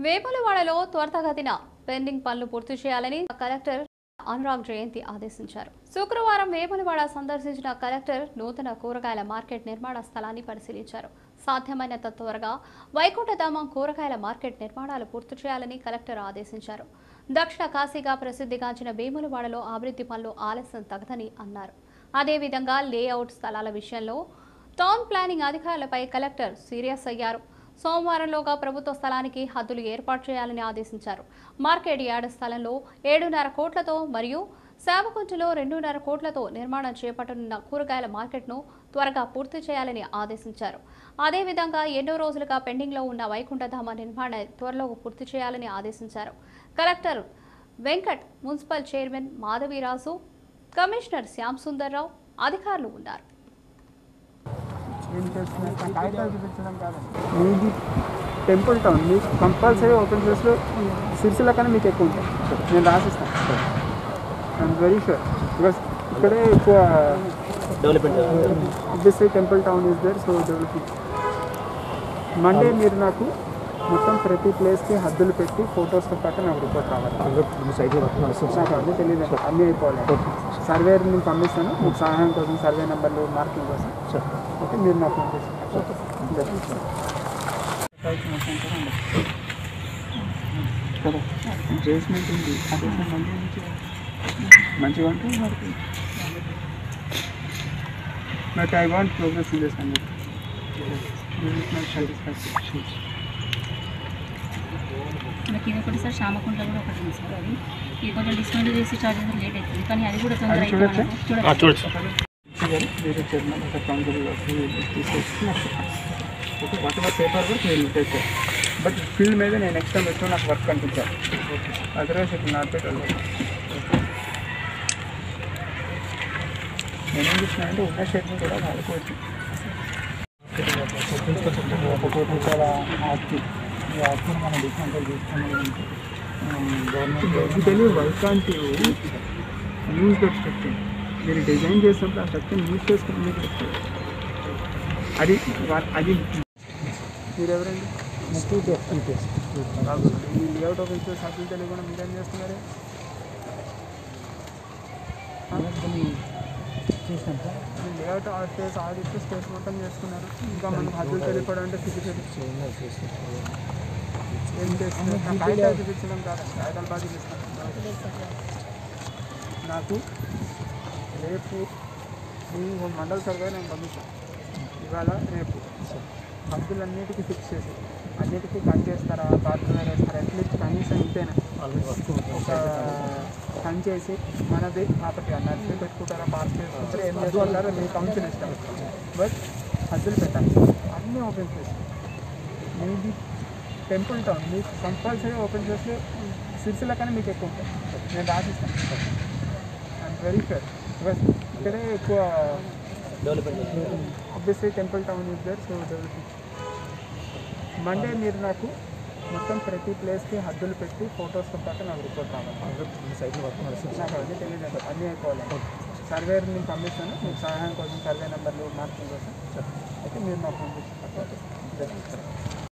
వేములవాడలో త్వరితగతిన పెండింగ్ పనులు పూర్తి చేయాలని కలెక్టర్ అనురాగ్ జయంతి ఆదేశించారు శుక్రవారం వేములవాడ సందర్శించిన కలెక్టర్ నూతన కూరగాయల మార్కెట్ నిర్మాణ స్థలాన్ని పరిశీలించారు సాధ్యమైనంత త్వరగా వైకుంఠధామం కూరగాయల మార్కెట్ నిర్మాణాలు పూర్తి చేయాలని కలెక్టర్ ఆదేశించారు దక్షిణ కాశీగా ప్రసిద్ధిగాంచిన వేములవాడలో అభివృద్ధి పనులు ఆలస్యం తగదని అన్నారు అదేవిధంగా లేఅవుట్ స్థలాల విషయంలో టౌన్ ప్లానింగ్ అధికారులపై కలెక్టర్ సీరియస్ అయ్యారు సోమవారంలోగా ప్రభుత్వ స్థలానికి హద్దులు ఏర్పాటు చేయాలని ఆదేశించారు మార్కెట్ యార్డ్ స్థలంలో ఏడున్నర కోట్లతో మరియు సేవకుంటలో రెండున్నర కోట్లతో నిర్మాణం చేపట్టనున్న కూరగాయల మార్కెట్ను త్వరగా పూర్తి చేయాలని ఆదేశించారు అదేవిధంగా ఎన్నో రోజులుగా పెండింగ్లో ఉన్న వైకుంఠధామ నిర్మాణ త్వరలో పూర్తి చేయాలని ఆదేశించారు collector Venkat municipal chairman Madhaviraju commissioner Shyam Sundar Rao అధికారులు ఉన్నారు ఏం చేస్తున్నారు నాకు కాగితాలు చూపించడం కాదండి మీది టెంపుల్ టౌన్ మీకు కంపల్సరీ ఓపెన్ ప్లేస్లో సిరిసిల్ల కన్నా మీకు ఎక్కువ ఉంటాయి నేను రాసిస్తాను ఐఎమ్ వెరీ షూర్ బికాస్ ఇక్కడే ఎక్కువ obviously temple town is there so developing Monday మీరు నాకు మొత్తం ప్రతి ప్లేస్కి హద్దులు పెట్టి ఫొటోస్తో పాటు నాకు రిపోర్ట్ రావాలి నాకు అన్నీ తెలియదు అన్నీ అయిపోవాలి సర్వేర్ నేను పంపిస్తాను మీకు సహాయం కోసం సర్వే నెంబర్లు మార్కింగ్ కోసం ఓకే మీరు నాకు పంపిస్తాను బేస్మెంట్ ఉంది అదే మంచిగా మంచిగా ఉంటుంది మరి but I want progress in this అండి సాటిస్ఫాక్షన్ మనకి ఇది ఒకటి సార్ శ్యామకుంట కూడా ఒకటి ఉంది సార్ అది ఇది కొంచెం డిస్కౌంట్ చేసి చార్జెస్ లేట్ అవుతుంది కానీ అది కూడా తొందర అది అవుతుంది చూడొచ్చా? మనకు. చూడొచ్చు గారు వేరే చైర్మన్ ఒక కౌన్సిల్ తీసుకొచ్చి okay whatever paper work మీరు టేక్ బట్ ఫీల్డ్ మీద నేను నెక్స్ట్ టైం వచ్చిన నాకు వర్క్ కనిపించాలి అదర్వైజ్ ఇప్పుడు నాట్ పెట్టాలి నేనేం చేసినానంటే ఉన్న షేప్ని కూడా వాడుకోవచ్చు ఒక కోటి రూపాయల ఆస్తి ఈ ఆస్తిని మనం డిస్కౌంట్ తీసుకున్నామంటే గవర్నమెంట్ తెలియదు వర్క్ అంటే యూజ్ దట్ స్ట్రక్చర్ మీరు డిజైన్ చేసినప్పుడు ఆ స్ట్రక్చర్ యూజ్ చేసుకుని మీకు వస్తుంది అది వా- అది మీరు ఎవరండి బాబు, ఈ లేఅవుట్ ఆఫ్ ఇన్సూరెన్స్ అసలు తెలియకుండా మీరేం చేస్తున్నారు లేఅవుట్ స్పేస్ ఆడిట్ స్పేస్ మొత్తం చేసుకున్నారు ఇంకా మనకు హద్దులు తెలియపడం అంటే సిటీ ఏం చేస్తున్నారు నా కాగితాలు చూపించడం కాదు కాగితాలు బాగా చూపిస్తాను నాకు రేపు మీ మండల సర్వే నేను పంపిస్తాను ఇవాళ రేపు హద్దులన్నిటికీ ఫిక్స్ చేసి అన్నిటికీ కట్ చేస్తారా పార్ట్నర్ వేస్తారా అట్లీస్ట్ కనీసం ఇంతేనా ఒక పని చేసి మనది ప్రాపర్టీ నర్సరీ పెట్టుకుంటారా పార్క్ చేసుకుంటారా ఏం చేసుకుంటారో మీ కౌన్సిల్ ఇష్టం బట్ హద్దులు పెట్టాలి అన్నీ ఓపెన్ చేసి మీది టెంపుల్ టౌన్ మీకు కంపల్సరీ ఓపెన్ చేస్తే సిరిసిల్ల కానీ మీకు ఎక్కువ ఉంటుంది నేను రాసిస్తాను ఐఎమ్ వెరీ షూర్ బికాస్ ఇక్కడే ఎక్కువ obviously temple town is there so developing Monday మీరు నాకు మొత్తం ప్రతి ప్లేస్కి హద్దులు పెట్టి ఫొటోస్తో పాటు నాకు రిపోర్ట్ రావాలి నాకు అవన్నీ తెలియదు అన్నీ అయిపోవాలి సర్వేర్ నేను పంపిస్తాను మీకు సహాయం కోసం సర్వే నెంబర్లు మార్కింగ్ కోసం అయితే మీరు నాకు పంపిస్తారు